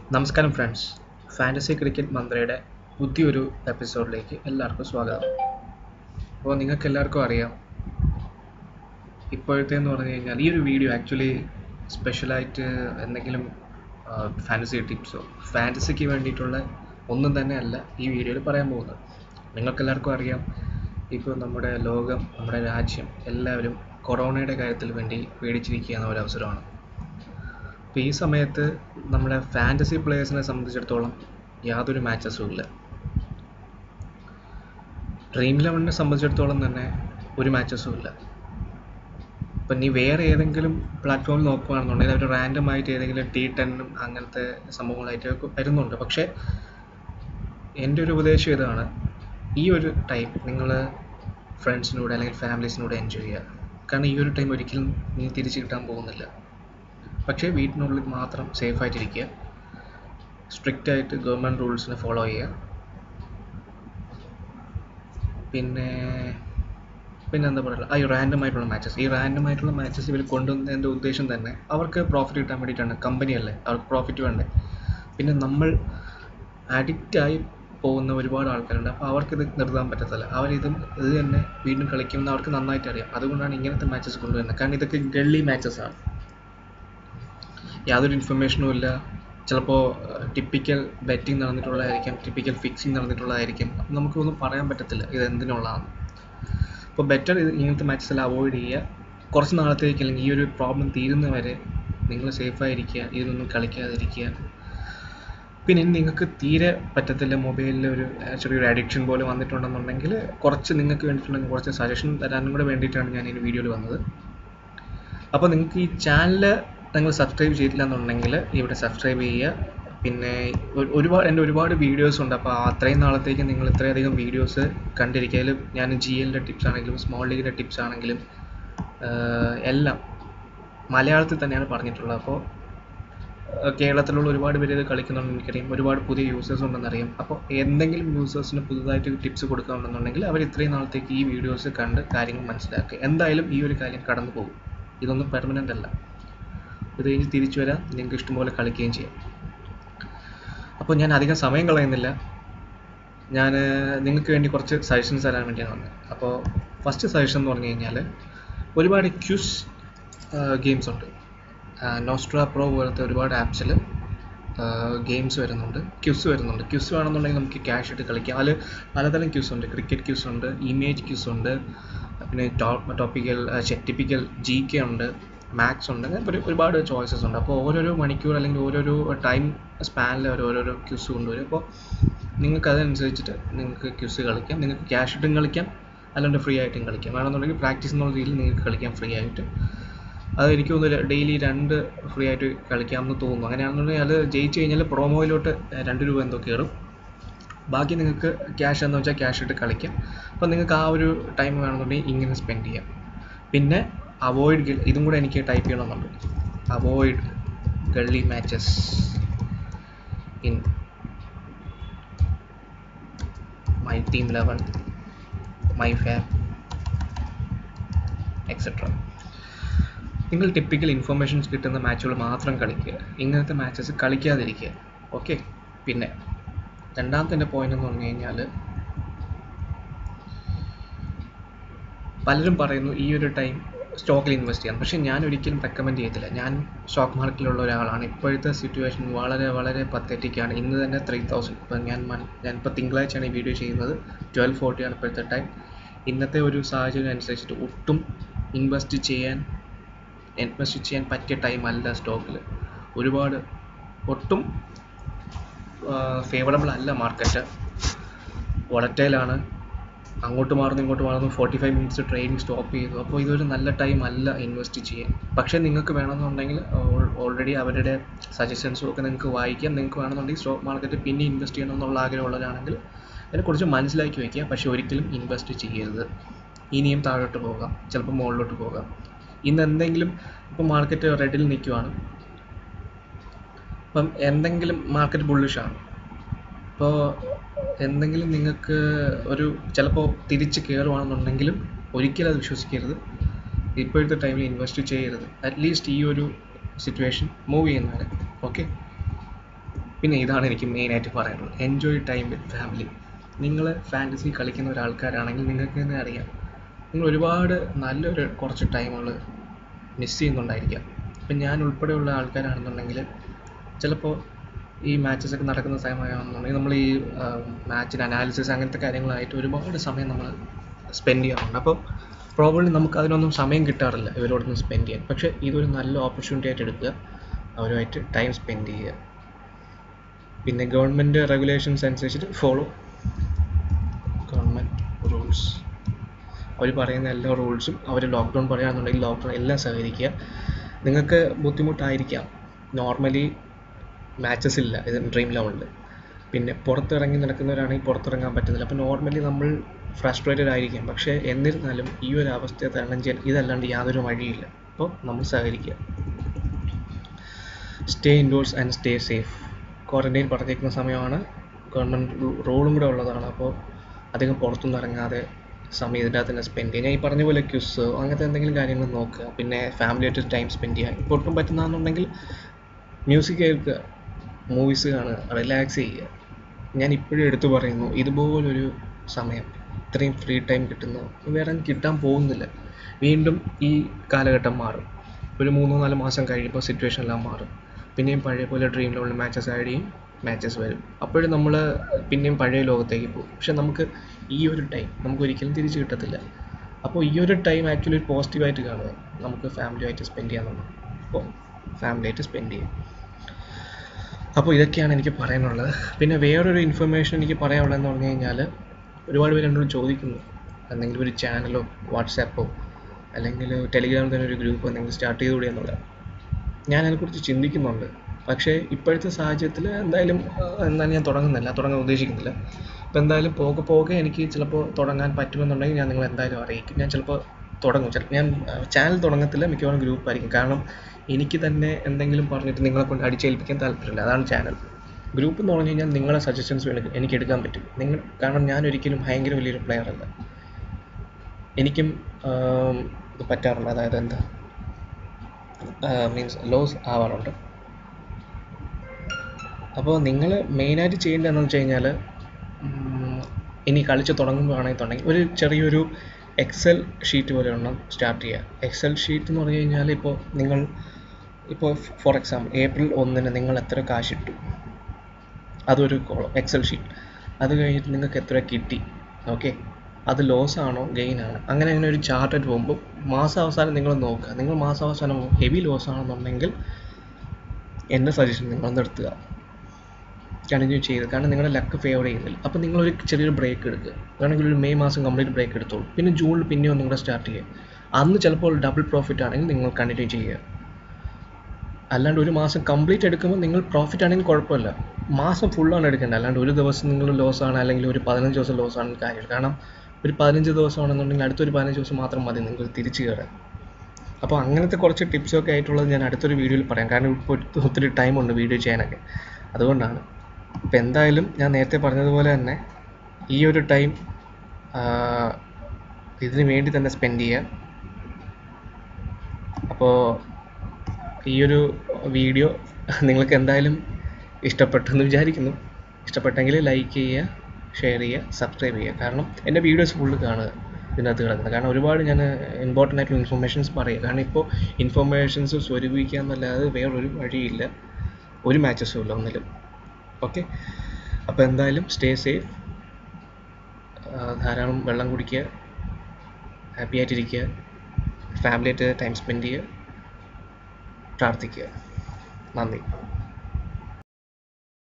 നമസ്കാരം friends fantasy cricket മന്ത്രയുടെ പുതിയൊരു എപ്പിസോഡിലേക്ക് എല്ലാവർക്കും സ്വാഗതം അപ്പോൾ നിങ്ങൾക്ക് എല്ലാവർക്കും അറിയാം ഇപ്പോഴത്തെ എന്ന് പറഞ്ഞു കഴിഞ്ഞാൽ ഈ ഒരു വീഡിയോ ആക്ച്വലി സ്പെഷ്യലായിട്ട് എന്തെങ്കിലും ഫാൻറ്റസി ടിപ്സോ ഫാൻറ്റസിക്ക് വേണ്ടിയിട്ടുള്ള ഒന്നും തന്നെ അല്ല ഈ വീഡിയോയിൽ പറയാൻ പോകുന്നത് നിങ്ങൾക്ക് എല്ലാവർക്കും അറിയാം ഇപ്പോൾ നമ്മുടെ ലോകം നമ്മുടെ രാജ്യം എല്ലാവരും കൊറോണയുടെ കാര്യത്തിൽ വേണ്ടി പേടിച്ചിരിക്കുന്ന ഒരു അവസരമാണ് അപ്പോൾ ഈ സമയത്ത് നമ്മുടെ ഫാൻറ്റസി പ്ലേയേഴ്സിനെ സംബന്ധിച്ചിടത്തോളം യാതൊരു മാച്ചസും ഇല്ല ഡ്രീം ലെവലിനെ സംബന്ധിച്ചിടത്തോളം തന്നെ ഒരു മാച്ചസും ഇല്ല ഇപ്പം നീ വേറെ ഏതെങ്കിലും പ്ലാറ്റ്ഫോമിൽ നോക്കുകയാണെന്നുണ്ടെങ്കിൽ അവർ റാൻഡം ആയിട്ട് ഏതെങ്കിലും ടി ടെന്നും അങ്ങനത്തെ സംഭവങ്ങളായിട്ട് വരുന്നുണ്ട് പക്ഷേ എൻ്റെ ഒരു ഉപദേശം ഇതാണ് ഈ ഒരു ടൈം നിങ്ങൾ ഫ്രണ്ട്സിനൂടെ അല്ലെങ്കിൽ ഫാമിലീസിനൂടെ എൻജോയ് ചെയ്യുക കാരണം ഈ ഒരു ടൈം ഒരിക്കലും നീ തിരിച്ചു കിട്ടാൻ പോകുന്നില്ല പക്ഷേ വീട്ടിനുള്ളിൽ മാത്രം സേഫ് ആയിട്ടിരിക്കുക സ്ട്രിക്റ്റ് ആയിട്ട് ഗവൺമെൻറ് റൂൾസിനെ ഫോളോ ചെയ്യുക പിന്നെ പിന്നെ എന്താ പറയുക ആ ഈ റാൻഡം ആയിട്ടുള്ള മാച്ചസ് ഈ റാൻഡം ആയിട്ടുള്ള മാച്ചസ് ഇവർ കൊണ്ടുവന്നതിൻ്റെ ഉദ്ദേശം തന്നെ അവർക്ക് പ്രോഫിറ്റ് കിട്ടാൻ വേണ്ടിയിട്ടാണ് കമ്പനിയല്ലേ അവർക്ക് പ്രോഫിറ്റ് വേണ്ടേ പിന്നെ നമ്മൾ അഡിക്റ്റായി പോകുന്ന ഒരുപാട് ആൾക്കാരുണ്ട് അപ്പോൾ അവർക്കിത് നിർത്താൻ പറ്റത്തില്ല അവരിത് ഇത് തന്നെ വീണ്ടും കളിക്കുമെന്ന് അവർക്ക് നന്നായിട്ട് അറിയാം അതുകൊണ്ടാണ് ഇങ്ങനത്തെ മാച്ചസ് കൊണ്ടുവരുന്നത് കാരണം ഇതൊക്കെ ഗള്ളി മാച്ചസ് ആണ് യാതൊരു ഇൻഫർമേഷനും ഇല്ല ചിലപ്പോൾ ടിപ്പിക്കൽ ബെറ്റിംഗ് നടന്നിട്ടുള്ളതായിരിക്കാം ടിപ്പിക്കൽ ഫിക്സിങ് നടന്നിട്ടുള്ളതായിരിക്കും അപ്പം നമുക്കൊന്നും പറയാൻ പറ്റത്തില്ല ഇത് എന്തിനുള്ളതാണ് അപ്പോൾ ബെറ്റർ ഇത് ഇങ്ങനത്തെ മാച്ചസ് എല്ലാം അവോയ്ഡ് ചെയ്യുക കുറച്ച് നാളത്തേക്ക് അല്ലെങ്കിൽ ഈ ഒരു പ്രോബ്ലം തീരുന്നവരെ നിങ്ങൾ സേഫായിരിക്കുക ഇതിനൊന്നും കളിക്കാതിരിക്കുക പിന്നെ നിങ്ങൾക്ക് തീരെ പറ്റത്തില്ല മൊബൈലിൽ ഒരു ചെറിയൊരു അഡിക്ഷൻ പോലെ വന്നിട്ടുണ്ടെന്നുണ്ടെങ്കിൽ കുറച്ച് നിങ്ങൾക്ക് വേണ്ടിയിട്ടുള്ള കുറച്ച് സജഷൻ തരാനും കൂടെ വേണ്ടിയിട്ടാണ് ഞാൻ ഈ വീഡിയോയിൽ വന്നത് അപ്പോൾ നിങ്ങൾക്ക് ഈ ചാനൽ നിങ്ങൾ സബ്സ്ക്രൈബ് ചെയ്തില്ല എന്നുണ്ടെങ്കിൽ ഇവിടെ സബ്സ്ക്രൈബ് ചെയ്യുക പിന്നെ ഒരുപാട് എൻ്റെ ഒരുപാട് വീഡിയോസ് ഉണ്ട് അപ്പോൾ അത്രയും നാളത്തേക്ക് നിങ്ങൾ ഇത്രയധികം വീഡിയോസ് കണ്ടിരിക്കുക അതിൽ ഞാൻ ജി എല്ലിൻ്റെ ടിപ്സ് ആണെങ്കിലും സ്മോൾ ലീഗിൻ്റെ ടിപ്സ് ആണെങ്കിലും എല്ലാം മലയാളത്തിൽ തന്നെയാണ് പറഞ്ഞിട്ടുള്ളത് അപ്പോൾ കേരളത്തിലുള്ള ഒരുപാട് പേര് ഇത് കളിക്കുന്നുണ്ട് എനിക്കറിയാം ഒരുപാട് പുതിയ യൂസേഴ്സ് ഉണ്ടെന്നറിയാം അപ്പോൾ എന്തെങ്കിലും യൂസേഴ്സിന് പുതുതായിട്ട് ടിപ്സ് കൊടുക്കാനുണ്ടെന്നുണ്ടെങ്കിൽ അവർ ഇത്രയും നാളത്തേക്ക് ഈ വീഡിയോസ് കണ്ട് കാര്യങ്ങൾ മനസ്സിലാക്കുക എന്തായാലും ഈ ഒരു കാര്യം കടന്നു പോകും ഇതൊന്നും പെർമനൻ്റ് അല്ല ഇത് കഴിഞ്ഞ് തിരിച്ചു വരാം നിങ്ങൾക്ക് ഇഷ്ടംപോലെ കളിക്കുകയും ചെയ്യാം അപ്പോൾ ഞാൻ അധികം സമയം കളയുന്നില്ല ഞാൻ നിങ്ങൾക്ക് വേണ്ടി കുറച്ച് സജഷൻസ് തരാൻ വേണ്ടിയാണ് വന്നത് അപ്പോൾ ഫസ്റ്റ് സജഷൻ എന്ന് പറഞ്ഞു കഴിഞ്ഞാൽ ഒരുപാട് ക്യൂസ് ഗെയിംസ് ഉണ്ട് നോസ്ട്ര പ്രോ പോലത്തെ ഒരുപാട് ആപ്സിൽ ഗെയിംസ് വരുന്നുണ്ട് ക്യൂസ് വരുന്നുണ്ട് ക്യൂസ് വേണമെന്നുണ്ടെങ്കിൽ നമുക്ക് ക്യാഷ് ഇട്ട് കളിക്കാം അതിൽ പലതരം ക്യൂസ് ഉണ്ട് ക്രിക്കറ്റ് ക്യൂസ് ഉണ്ട് ഇമേജ് ക്യൂസ് ഉണ്ട് പിന്നെ ടോപ്പിക്കൽ ടിപ്പിക്കൽ ജി കെ ഉണ്ട് മാത്സ് ഉണ്ട് അങ്ങനെ ഒരു ഒരുപാട് ചോയ്സസ് ഉണ്ട് അപ്പോൾ ഓരോരോ മണിക്കൂർ അല്ലെങ്കിൽ ഓരോരോ ടൈം സ്പാനിൽ അവർ ഓരോരോ ക്യൂസ് കൊണ്ടുവരും അപ്പോൾ നിങ്ങൾക്ക് അതനുസരിച്ചിട്ട് നിങ്ങൾക്ക് ക്യൂസ് കളിക്കാം നിങ്ങൾക്ക് ക്യാഷ് ഇട്ടും കളിക്കാം അല്ലാണ്ട് ഫ്രീ ആയിട്ടും കളിക്കാം വേണമെന്നുണ്ടെങ്കിൽ പ്രാക്ടീസ് എന്നുള്ള രീതിയിൽ നിങ്ങൾക്ക് കളിക്കാം ഫ്രീ ആയിട്ട് അത് എനിക്ക് തോന്നുന്നു ഡെയിലി രണ്ട് ഫ്രീ ആയിട്ട് കളിക്കാമെന്ന് തോന്നുന്നു അങ്ങനെയാണെന്നുണ്ടെങ്കിൽ അത് ജയിച്ചു കഴിഞ്ഞാൽ പ്രൊമോയിലോട്ട് രണ്ട് രൂപ എന്തോ കയറും ബാക്കി നിങ്ങൾക്ക് ക്യാഷ് എന്ന് വെച്ചാൽ ക്യാഷ് ഇട്ട് കളിക്കാം അപ്പോൾ നിങ്ങൾക്ക് ആ ഒരു ടൈം വേണമെന്നുണ്ടെങ്കിൽ ഇങ്ങനെ സ്പെൻഡ് ചെയ്യാം പിന്നെ അവോയ്ഡ് ഇതും കൂടെ എനിക്ക് ടൈപ്പ് ചെയ്യണമെന്നുണ്ട് avoid gully matches in my team eleven my form etcetera നിങ്ങൾ ടിപ്പിക്കൽ ഇൻഫർമേഷൻസ് കിട്ടുന്ന മാച്ചുകൾ മാത്രം കളിക്കുക ഇങ്ങനത്തെ മാച്ചസ് കളിക്കാതിരിക്കുക ഓക്കെ പിന്നെ രണ്ടാമത്തെ എൻ്റെ പോയിന്റ് എന്ന് പറഞ്ഞു കഴിഞ്ഞാൽ പലരും പറയുന്നു ഈ ഒരു ടൈം സ്റ്റോക്കിൽ ഇൻവെസ്റ്റ് ചെയ്യാം പക്ഷേ ഞാൻ ഒരിക്കലും റെക്കമെൻഡ് ചെയ്യത്തില്ല ഞാൻ സ്റ്റോക്ക് മാർക്കറ്റിലുള്ള ഒരാളാണ് ഇപ്പോഴത്തെ സിറ്റുവേഷൻ വളരെ വളരെ പത്തറ്റിക്കാണ് ഇന്ന് തന്നെ ത്രീ തൗസൻഡ് ഇപ്പം ഞാൻ ഞാനിപ്പോൾ തിങ്കളാഴ്ചയാണ് ഈ വീഡിയോ ചെയ്യുന്നത് ട്വൽവ് ഫോർട്ടിയാണ് ഇപ്പോഴത്തെ ടൈം ഇന്നത്തെ ഒരു സാഹചര്യം അനുസരിച്ചിട്ട് ഒട്ടും ഇൻവെസ്റ്റ് ചെയ്യാൻ ഇൻവെസ്റ്റ് ചെയ്യാൻ പറ്റിയ ടൈം അല്ല സ്റ്റോക്കിൽ ഒരുപാട് ഒട്ടും ഫേവറബിൾ അല്ല മാർക്കറ്റ് വോളറ്റൈലാണ് അങ്ങോട്ട് മാറുന്നു ഇങ്ങോട്ട് മാറുന്നു forty five minutes training stop ചെയ്തു അപ്പോൾ ഇതൊരു നല്ല ടൈം അല്ല ഇൻവെസ്റ്റ് ചെയ്യാൻ പക്ഷേ നിങ്ങൾക്ക് വേണമെന്നുണ്ടെങ്കിൽ ഓൾറെഡി അവരുടെ സജഷൻസും ഒക്കെ നിങ്ങൾക്ക് വായിക്കാം നിങ്ങൾക്ക് വേണമെന്നുണ്ടെങ്കിൽ സ്റ്റോക്ക് മാർക്കറ്റ് പിന്നെ ഇൻവെസ്റ്റ് ചെയ്യണം എന്നുള്ള ആഗ്രഹമുള്ളവരാണെങ്കിൽ അതിനെക്കുറിച്ച് മനസ്സിലാക്കി വയ്ക്കുക പക്ഷേ ഒരിക്കലും ഇൻവെസ്റ്റ് ചെയ്യരുത് ഇനിയും താഴോട്ട് പോകാം ചിലപ്പോൾ മുകളിലോട്ട് പോകാം ഇന്ന് എന്തെങ്കിലും ഇപ്പോൾ മാർക്കറ്റ് റെഡിൽ നിൽക്കുവാണ് അപ്പം എന്തെങ്കിലും മാർക്കറ്റ് ബുള്ളിഷാണ് അപ്പോൾ എന്തെങ്കിലും നിങ്ങൾക്ക് ഒരു ചിലപ്പോൾ തിരിച്ച് കയറുവാണെന്നുണ്ടെങ്കിലും ഒരിക്കലും അത് വിശ്വസിക്കരുത് ഇപ്പോഴത്തെ ടൈമിൽ ഇൻവെസ്റ്റ് ചെയ്യരുത് അറ്റ്ലീസ്റ്റ് ഈ ഒരു സിറ്റുവേഷൻ മൂവ് ചെയ്യുന്നവരെ ഓക്കെ പിന്നെ ഇതാണ് എനിക്ക് മെയിനായിട്ട് പറയാനുള്ളത് എൻജോയ് ടൈം വിത്ത് ഫാമിലി നിങ്ങൾ ഫാൻറ്റസി കളിക്കുന്ന ഒരാൾക്കാരാണെങ്കിൽ നിങ്ങൾക്ക് തന്നെ അറിയാം നിങ്ങൾ ഒരുപാട് നല്ലൊരു കുറച്ച് ടൈമുകൾ മിസ് ചെയ്യുന്നുണ്ടായിരിക്കാം ഇപ്പം ഞാൻ ഉൾപ്പെടെയുള്ള ആൾക്കാരാണെന്നുണ്ടെങ്കിൽ ചിലപ്പോൾ ഈ മാച്ചസ് ഒക്കെ നടക്കുന്ന സമയമാണെന്നുണ്ടെങ്കിൽ നമ്മൾ ഈ മാച്ചിന് അനാലിസിസ് അങ്ങനത്തെ കാര്യങ്ങളായിട്ട് ഒരുപാട് സമയം നമ്മൾ സ്പെൻഡ് ചെയ്യാറുണ്ട് അപ്പോൾ പ്രോബ്ലി നമുക്ക് അതിനൊന്നും സമയം കിട്ടാറില്ല ഇവരോടൊന്നും സ്പെൻഡ് ചെയ്യാൻ പക്ഷേ ഇതൊരു നല്ല ഓപ്പർച്യൂണിറ്റി ആയിട്ട് എടുക്കുക അവരുമായിട്ട് ടൈം സ്പെൻഡ് ചെയ്യുക പിന്നെ ഗവൺമെൻറ് റെഗുലേഷൻസ് അനുസരിച്ചിട്ട് ഫോളോ ഗവൺമെൻറ് റൂൾസ് അവർ പറയുന്ന എല്ലാ റൂൾസും അവർ ലോക്ക്ഡൗൺ പറയുകയാണെന്നുണ്ടെങ്കിൽ ലോക്ക്ഡൗൺ എല്ലാം സഹകരിക്കുക നിങ്ങൾക്ക് ബുദ്ധിമുട്ടായിരിക്കാം നോർമലി മാച്ചസ് ഇല്ല ഇത് ഡ്രീം ലെവലിൽ പിന്നെ പുറത്തിറങ്ങി നടക്കുന്നവരാണെങ്കിൽ പുറത്തിറങ്ങാൻ പറ്റുന്നില്ല അപ്പോൾ നോർമലി നമ്മൾ ഫ്രസ്ട്രേറ്റഡ് ആയിരിക്കാം പക്ഷേ എന്നിരുന്നാലും ഈ ഒരു അവസ്ഥയെ തരണം ചെയ്യാൻ ഇതല്ലാണ്ട് യാതൊരു വഴിയില്ല അപ്പോൾ നമ്മൾ സഹകരിക്കുക stay indoors and stay safe quarantine പറഞ്ഞിരിക്കുന്ന സമയമാണ് ഗവൺമെൻറ് റൂളും കൂടെ ഉള്ളതാണ് അപ്പോൾ അധികം പുറത്തൊന്നും ഇറങ്ങാതെ സമയം ഇതിൻ്റെ അകത്ത് തന്നെ സ്പെൻഡ് ചെയ്യുക ഞാൻ ഈ പറഞ്ഞ പോലെ ക്യുസ് അങ്ങനത്തെ എന്തെങ്കിലും കാര്യങ്ങൾ നോക്കുക പിന്നെ ഫാമിലിയായിട്ട് ടൈം സ്പെൻഡ് ചെയ്യുക ഇപ്പോൾ ഒട്ടും പറ്റുന്നതാണെന്നുണ്ടെങ്കിൽ മ്യൂസിക് കേൾക്കുക മൂവീസ് കാണുക റിലാക്സ് ചെയ്യുക ഞാൻ ഇപ്പോഴും എടുത്തു പറയുന്നു ഇതുപോലൊരു സമയം ഇത്രയും ഫ്രീ ടൈം കിട്ടുന്നു വേറെ കിട്ടാൻ പോകുന്നില്ല വീണ്ടും ഈ കാലഘട്ടം മാറും ഒരു മൂന്നോ നാല് മാസം കഴിയുമ്പോൾ സിറ്റുവേഷൻ എല്ലാം മാറും പിന്നെയും പഴയ പോലെ ഡ്രീം ലെവലിൽ മാച്ചസ് ആഡ് ചെയ്യും മാച്ചസ് വരും അപ്പോഴും നമ്മൾ പിന്നെയും പഴയ ലോകത്തേക്ക് പോകും പക്ഷെ നമുക്ക് ഈ ഒരു ടൈം നമുക്ക് ഒരിക്കലും തിരിച്ച് കിട്ടത്തില്ല അപ്പോൾ ഈ ഒരു ടൈം ആക്ച്വലി ഒരു പോസിറ്റീവായിട്ട് കാണുക നമുക്ക് ഫാമിലിയായിട്ട് സ്പെൻഡ് ചെയ്യാന്നുള്ളത് അപ്പോൾ ഫാമിലിയായിട്ട് സ്പെൻഡ് ചെയ്യും അപ്പോൾ ഇതൊക്കെയാണ് എനിക്ക് പറയാനുള്ളത് പിന്നെ വേറൊരു ഇൻഫർമേഷൻ എനിക്ക് പറയാനുള്ളതെന്ന് പറഞ്ഞു കഴിഞ്ഞാൽ ഒരുപാട് പേര് എന്നോട് ചോദിക്കുന്നു എന്തെങ്കിലും ഒരു ചാനലോ വാട്സാപ്പോ അല്ലെങ്കിൽ ടെലിഗ്രാമിൽ തന്നെ ഒരു ഗ്രൂപ്പ് എന്തെങ്കിലും സ്റ്റാർട്ട് ചെയ്തുകൂടി എന്നുള്ളത് ഞാൻ അതിനെക്കുറിച്ച് ചിന്തിക്കുന്നുണ്ട് പക്ഷേ ഇപ്പോഴത്തെ സാഹചര്യത്തിൽ എന്തായാലും എന്തായാലും ഞാൻ തുടങ്ങുന്നില്ല തുടങ്ങാൻ ഉദ്ദേശിക്കുന്നില്ല അപ്പോൾ എന്തായാലും പോകെ പോകെ എനിക്ക് ചിലപ്പോൾ തുടങ്ങാൻ പറ്റുമെന്നുണ്ടെങ്കിൽ ഞാൻ നിങ്ങളെ എന്തായാലും അറിയിക്കും ഞാൻ ചിലപ്പോൾ തുടങ്ങും ചിലപ്പോൾ ഞാൻ ചാനൽ തുടങ്ങത്തില്ല മിക്കവാറും ഗ്രൂപ്പ് ആയിരിക്കും കാരണം എനിക്ക് തന്നെ എന്തെങ്കിലും പറഞ്ഞിട്ട് നിങ്ങളെ കൊണ്ട് അടിച്ചേൽപ്പിക്കാൻ താല്പര്യമില്ല അതാണ് ചാനൽ ഗ്രൂപ്പ് എന്ന് പറഞ്ഞു കഴിഞ്ഞാൽ നിങ്ങളെ സജഷൻസ് വേണ്ടി എനിക്ക് എടുക്കാൻ പറ്റും നിങ്ങൾ കാരണം ഞാൻ ഒരിക്കലും ഭയങ്കര വലിയൊരു പ്ലെയർ അല്ല എനിക്കും ഇത് പറ്റാറുണ്ട് അതായത് എന്താ മീൻസ് ലോസ് ആവാറുണ്ട് അപ്പോൾ നിങ്ങൾ മെയിനായിട്ട് ചെയ്യേണ്ടതെന്ന് വെച്ച് കഴിഞ്ഞാൽ ഇനി കളിച്ച് തുടങ്ങുമ്പോഴാണെന്നുണ്ടെങ്കിൽ ഒരു ചെറിയൊരു എക്സൽ ഷീറ്റ് പോലെ ഒരെണ്ണം സ്റ്റാർട്ട് ചെയ്യുക എക്സൽ ഷീറ്റ് എന്ന് പറഞ്ഞു കഴിഞ്ഞാൽ ഇപ്പോൾ നിങ്ങൾ ഇപ്പോൾ ഫോർ എക്സാമ്പിൾ ഏപ്രിൽ ഒന്നിന് നിങ്ങൾ എത്ര കാശ് ഇട്ടു അതൊരു കോളം എക്സൽ ഷീറ്റ് അത് കഴിഞ്ഞിട്ട് നിങ്ങൾക്ക് എത്ര കിട്ടി ഓക്കെ അത് ലോസ് ആണോ ഗെയിൻ ആണോ അങ്ങനെ അങ്ങനെ ഒരു ചാർട്ടായിട്ട് പോകുമ്പോൾ മാസാവസാനം നിങ്ങൾ നോക്കുക നിങ്ങൾ മാസാവസാനം ഹെവി ലോസ് ആണെന്നുണ്ടെങ്കിൽ എൻ്റെ സജഷൻ നിങ്ങൾ നിർത്തുക കണ്ടിന്യൂ ചെയ്ത് കാരണം നിങ്ങളുടെ ലക്ക് ഫേവർ ചെയ്യുന്നില്ല അപ്പോൾ നിങ്ങളൊരു ചെറിയൊരു ബ്രേക്ക് എടുക്കുക വേണമെങ്കിൽ ഒരു മെയ് മാസം കംപ്ലീറ്റ് ബ്രേക്ക് എടുത്തോളൂ പിന്നെ ജൂണിൽ പിന്നെ ഒന്നും കൂടെ സ്റ്റാർട്ട് ചെയ്യുക അന്ന് ചിലപ്പോൾ ഡബിൾ പ്രോഫിറ്റ് ആണെങ്കിൽ നിങ്ങൾ കണ്ടിന്യൂ ചെയ്യുക അല്ലാണ്ട് ഒരു മാസം കംപ്ലീറ്റ് എടുക്കുമ്പോൾ നിങ്ങൾ പ്രോഫിറ്റ് ആണെങ്കിൽ കുഴപ്പമില്ല മാസം ഫുള്ളാണ് എടുക്കേണ്ടത് അല്ലാണ്ട് ഒരു ദിവസം നിങ്ങൾ ലോസ് ആണ് അല്ലെങ്കിൽ ഒരു പതിനഞ്ച് ദിവസം ലോസ് ആണ് കാര്യമില്ല കാരണം ഒരു പതിനഞ്ച് ദിവസമാണെന്നുണ്ടെങ്കിൽ അടുത്തൊരു പതിനഞ്ച് ദിവസം മാത്രം മതി നിങ്ങൾക്ക് തിരിച്ചു കയറാൻ അപ്പോൾ അങ്ങനത്തെ കുറച്ച് ടിപ്സൊക്കെ ആയിട്ടുള്ളത് ഞാൻ അടുത്തൊരു വീഡിയോയിൽ പറയാം കാരണം ഇപ്പോൾ ഒത്തിരി ടൈമുണ്ട് വീഡിയോ ചെയ്യാനൊക്കെ അതുകൊണ്ടാണ് അപ്പോൾ എന്തായാലും ഞാൻ നേരത്തെ പറഞ്ഞതുപോലെ തന്നെ ഈ ഒരു ടൈം ഇതിന് വേണ്ടി തന്നെ സ്പെൻഡ് ചെയ്യുക അപ്പോൾ ഈ ഒരു വീഡിയോ നിങ്ങൾക്ക് എന്തായാലും ഇഷ്ടപ്പെട്ടെന്ന് വിചാരിക്കുന്നു ഇഷ്ടപ്പെട്ടെങ്കിൽ ലൈക്ക് ചെയ്യുക ഷെയർ ചെയ്യുക സബ്സ്ക്രൈബ് ചെയ്യുക കാരണം എൻ്റെ വീഡിയോസ് ഫുള്ള് കാണുക ഇതിനകത്ത് കിടക്കുന്നത് കാരണം ഒരുപാട് ഞാൻ ഇമ്പോർട്ടൻ്റ് ആയിട്ടുള്ള ഇൻഫർമേഷൻസ് പറയുക കാരണം ഇപ്പോൾ ഇൻഫർമേഷൻസ് സ്വരൂപിക്കുക എന്നല്ലാതെ വേറൊരു വഴിയില്ല ഒരു മാച്ചസും ഇല്ല ഒന്നിലും ഓക്കെ അപ്പോൾ എന്തായാലും സ്റ്റേ സേഫ് ധാരാളം വെള്ളം കുടിക്കുക ഹാപ്പി ആയിട്ടിരിക്കുക ഫാമിലിയായിട്ട് ടൈം സ്പെൻഡ് ചെയ്യുക പ്രാർത്ഥിക്കുക നന്ദി